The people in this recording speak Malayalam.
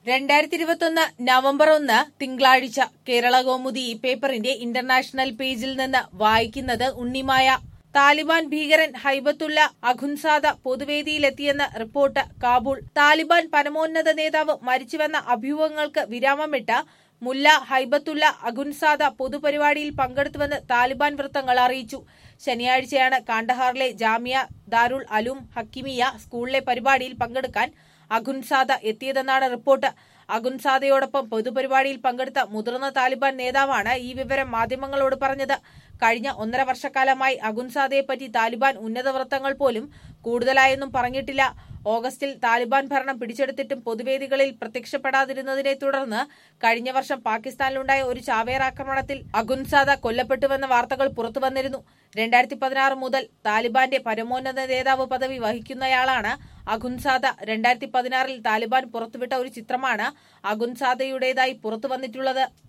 രണ്ടായിരത്തി ഇരുപത്തൊന്ന് നവംബർ ഒന്ന് തിങ്കളാഴ്ച കേരള കൗമുദി ഈ പേപ്പറിന്റെ ഇന്റർനാഷണൽ പേജിൽ നിന്ന് വായിക്കുന്നത് ഉണ്ണിമായ താലിബാൻ ഭീകരൻ ഹൈബത്തുള്ള അഖുൻസാദ പൊതുവേദിയിലെത്തിയെന്ന് റിപ്പോർട്ട് കാബൂൾ താലിബാൻ പരമോന്നത നേതാവ് മരിച്ചുവെന്ന അഭ്യൂഹങ്ങൾക്ക് വിരാമമിട്ട മുല്ല ഹൈബത്തുള്ള അഖുൻസാദ പൊതുപരിപാടിയിൽ പങ്കെടുത്തുവെന്ന് താലിബാൻ വൃത്തങ്ങൾ അറിയിച്ചു ശനിയാഴ്ചയാണ് കാണ്ഡഹാറിലെ ജാമിയ ദാരുൾ അലൂം ഹക്കിമിയ സ്കൂളിലെ പരിപാടിയിൽ പങ്കെടുക്കാൻ അഖുൻസാദ എത്തിയതെന്നാണ് റിപ്പോർട്ട് അഖുൻസാദയോടൊപ്പം പൊതുപരിപാടിയിൽ പങ്കെടുത്ത മുതിർന്ന താലിബാൻ നേതാവാണ് ഈ വിവരം മാധ്യമങ്ങളോട് പറഞ്ഞത് കഴിഞ്ഞ ഒന്നര വർഷക്കാലമായി അഖുൻസാദയെപ്പറ്റി താലിബാൻ ഉന്നത വൃത്തങ്ങൾ പോലും കൂടുതലായൊന്നും പറഞ്ഞിട്ടില്ല ഓഗസ്റ്റിൽ താലിബാൻ ഭരണം പിടിച്ചെടുത്തിട്ടും പൊതുവേദികളിൽ പ്രത്യക്ഷപ്പെടാതിരുന്നതിനെ തുടർന്ന് കഴിഞ്ഞ വർഷം പാകിസ്ഥാനിലുണ്ടായ ഒരു ചാവേർ ആക്രമണത്തിൽ അഖുൻസാദ കൊല്ലപ്പെട്ടുവെന്ന വാർത്തകൾ പുറത്തുവന്നിരുന്നു രണ്ടായിരത്തി പതിനാറ് മുതൽ താലിബാന്റെ പരമോന്നത നേതാവ് പദവി വഹിക്കുന്നയാളാണ് അഖുൻസാദ രണ്ടായിരത്തി പതിനാറിൽ താലിബാൻ പുറത്തുവിട്ട ഒരു ചിത്രമാണ് അഖുൻസാദയുടേതായി പുറത്തുവന്നിട്ടുള്ളത്